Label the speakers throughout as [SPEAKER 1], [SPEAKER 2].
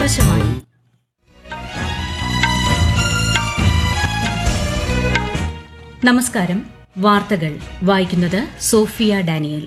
[SPEAKER 1] ആകാശവാണി നമസ്കാരം വാർത്തകൾ വായിക്കുന്നത് സോഫിയ ഡാനിയൽ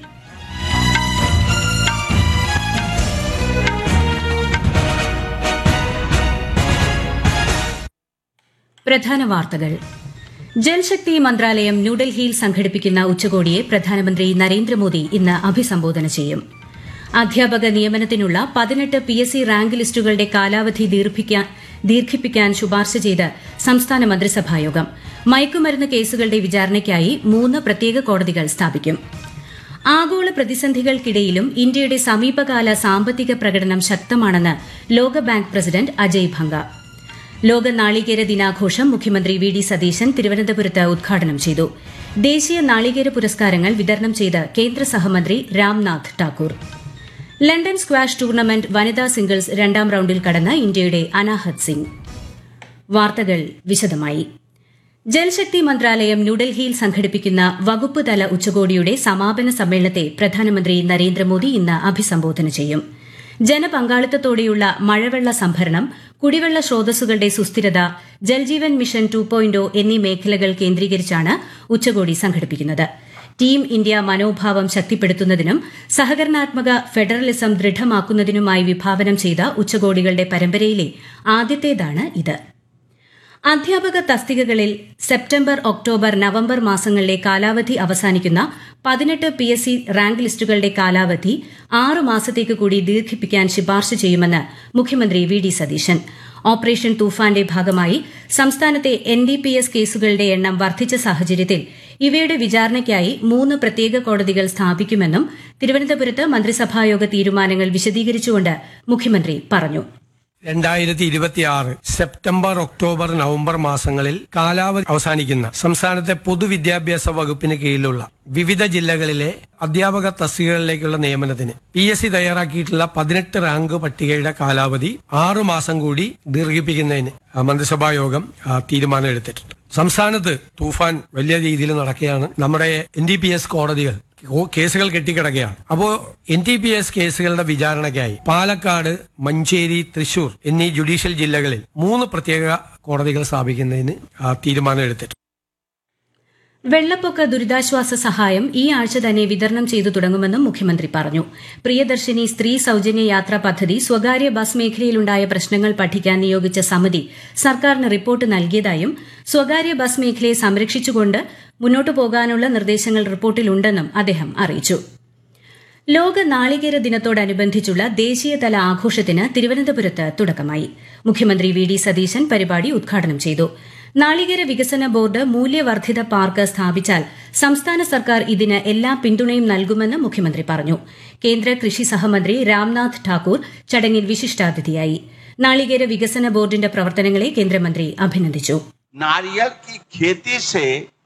[SPEAKER 1] പ്രധാന വാർത്തകൾ ജൽശക്തി മന്ത്രാലയം ന്യൂഡൽഹിയിൽ സംഘടിപ്പിക്കുന്ന ഉച്ചകോടിയെ പ്രധാനമന്ത്രി നരേന്ദ്രമോദി ഇന്ന് അഭിസംബോധന ചെയ്യും അധ്യാപക നിയമനത്തിനുള്ള പതിനെട്ട് പി എസ് സി റാങ്ക് ലിസ്റ്റുകളുടെ കാലാവധി ദീർഘിപ്പിക്കാൻ- ദീർഘിപ്പിക്കാൻ ശുപാർശ ചെയ്ത് സംസ്ഥാന മന്ത്രിസഭായോഗം മയക്കുമരുന്ന് കേസുകളുടെ വിചാരണയ്ക്കായി മൂന്ന് പ്രത്യേക കോടതികൾ സ്ഥാപിക്കും ആഗോള പ്രതിസന്ധികൾക്കിടയിലും ഇന്ത്യയുടെ സമീപകാല സാമ്പത്തിക പ്രകടനം ശക്തമാണെന്ന് ലോകബാങ്ക് പ്രസിഡന്റ് അജയ് ഭംഗ ലോക നാളികേര ദിനാഘോഷം മുഖ്യമന്ത്രി വി ഡി സതീശൻ തിരുവനന്തപുരത്ത് ഉദ്ഘാടനം ചെയ്തു ദേശീയ നാളികേര പുരസ്കാരങ്ങൾ വിതരണം ചെയ്ത് കേന്ദ്ര സഹമന്ത്രി Ramnath Thakur London squash tournament വനിതാ സിംഗിൾസ് രണ്ടാം റൌണ്ടിൽ കടന്ന് ഇന്ത്യയുടെ അനാഹത് സിംഗ് വാർത്തകൾ വിശദമായി ജൽശക്തി മന്ത്രാലയം ന്യൂഡൽഹിയിൽ സംഘടിപ്പിക്കുന്ന വകുപ്പ് തല ഉച്ചകോടിയുടെ സമാപന സമ്മേളനത്തെ പ്രധാനമന്ത്രി നരേന്ദ്രമോദി ഇന്ന് അഭിസംബോധന ചെയ്യും ജനപങ്കാളിത്തത്തോടെയുള്ള മഴവെള്ള സംഭരണം കുടിവെള്ള സ്രോതസ്സുകളുടെ സുസ്ഥിരത ജൽജീവൻ മിഷൻ ടു എന്നീ മേഖലകൾ കേന്ദ്രീകരിച്ചാണ് ഉച്ചകോടി സംഘടിപ്പിക്കുന്നത് ടീം ഇന്ത്യ മനോഭാവം ശക്തിപ്പെടുത്തുന്നതിനും സഹകരണാത്മക ഫെഡറലിസം ദൃഢമാക്കുന്നതിനുമായി വിഭാവനം ചെയ്ത ഉച്ചകോടികളുടെ പരമ്പരയിലെ ആദ്യത്തേതാണ് ഇത് അധ്യാപക തസ്തികകളിൽ സെപ്റ്റംബർ ഒക്ടോബർ നവംബർ മാസങ്ങളിലെ കാലാവധി അവസാനിക്കുന്ന പതിനെട്ട് പി എസ് സി റാങ്ക് ലിസ്റ്റുകളുടെ കാലാവധി ആറ് മാസത്തേക്ക് കൂടി ദീർഘിപ്പിക്കാൻ ശുപാർശ ചെയ്യുമെന്ന് മുഖ്യമന്ത്രി വി ഡി സതീശൻ ഓപ്പറേഷൻ തൂഫാന്റെ ഭാഗമായി സംസ്ഥാനത്തെ എൻ ഡി പി എസ് കേസുകളുടെ എണ്ണം വർദ്ധിച്ച സാഹചര്യത്തിൽ ഇവയുടെ വിചാരണയ്ക്കായി മൂന്ന് പ്രത്യേക കോടതികൾ സ്ഥാപിക്കുമെന്നും തിരുവനന്തപുരത്ത് മന്ത്രിസഭായോഗ തീരുമാനങ്ങൾ വിശദീകരിച്ചുകൊണ്ട് മുഖ്യമന്ത്രി പറഞ്ഞു
[SPEAKER 2] രണ്ടായിരത്തി ഇരുപത്തിയാറ് സെപ്റ്റംബർ ഒക്ടോബർ നവംബർ മാസങ്ങളിൽ കാലാവധി അവസാനിക്കുന്ന സംസ്ഥാനത്തെ പൊതുവിദ്യാഭ്യാസ വകുപ്പിന് കീഴിലുള്ള വിവിധ ജില്ലകളിലെ അധ്യാപക തസ്തികകളിലേക്കുള്ള നിയമനത്തിന് പി എസ് സി തയ്യാറാക്കിയിട്ടുള്ള പതിനെട്ട് റാങ്ക് പട്ടികയുടെ കാലാവധി ആറു മാസം കൂടി ദീർഘിപ്പിക്കുന്നതിന് ആ മന്ത്രിസഭാ യോഗം ആ, തീരുമാനം എടുത്തിട്ടുണ്ട് സംസ്ഥാനത്ത് തൂഫാൻ വലിയ രീതിയിൽ നടക്കുകയാണ് നമ്മുടെ എൻ ഡി പി എസ് കോടതികൾ ഓ- കേസുകൾ കെട്ടിക്കിടക്കുകയാണ് അപ്പോ എൻ ടി പി എസ് കേസുകളുടെ വിചാരണയ്ക്കായി പാലക്കാട് മഞ്ചേരി തൃശൂർ എന്നീ ജുഡീഷ്യൽ ജില്ലകളിൽ മൂന്ന് പ്രത്യേക കോടതികൾ സ്ഥാപിക്കുന്നതിന് ആ, തീരുമാനം എടുത്തിട്ടുണ്ട്
[SPEAKER 1] വെള്ളപ്പൊക്ക ദുരിതാശ്വാസ സഹായം ഈ ആഴ്ച തന്നെ വിതരണം ചെയ്തു തുടങ്ങുമെന്നും മുഖ്യമന്ത്രി പറഞ്ഞു പ്രിയദർശിനി സ്ത്രീ സൌജന്യ യാത്രാ പദ്ധതി സ്വകാര്യ ബസ് മേഖലയിലുണ്ടായ പ്രശ്നങ്ങൾ പഠിക്കാൻ നിയോഗിച്ച സമിതി സർക്കാരിന് റിപ്പോർട്ട് നൽകിയതായും സ്വകാര്യ ബസ് മേഖലയെ സംരക്ഷിച്ചുകൊണ്ട് മുന്നോട്ടു പോകാനുള്ള നിർദ്ദേശങ്ങൾ റിപ്പോർട്ടിലുണ്ടെന്നും അദ്ദേഹം അറിയിച്ചു ലോക നാളികേര ദിനത്തോടനുബന്ധിച്ചുള്ള ദേശീയതല ആഘോഷത്തിന് തിരുവനന്തപുരത്ത് തുടക്കമായി മുഖ്യമന്ത്രി വി ഡി സതീശൻ പരിപാടി ഉദ്ഘാടനം ചെയ്തു നാളികേര വികസന ബോർഡ് മൂല്യവർദ്ധിത പാർക്ക് സ്ഥാപിച്ചാൽ സംസ്ഥാന സർക്കാർ ഇതിന് എല്ലാ പിന്തുണയും നൽകുമെന്ന് മുഖ്യമന്ത്രി പറഞ്ഞു കേന്ദ്ര കൃഷി സഹമന്ത്രി രാംനാഥ് ഠാക്കൂർ ചടങ്ങിൽ വിശിഷ്ടാതിഥിയായി നാളികേര വികസന ബോർഡിന്റെ പ്രവർത്തനങ്ങളെ കേന്ദ്രമന്ത്രി അഭിനന്ദിച്ചു
[SPEAKER 3] नारियल की खेती से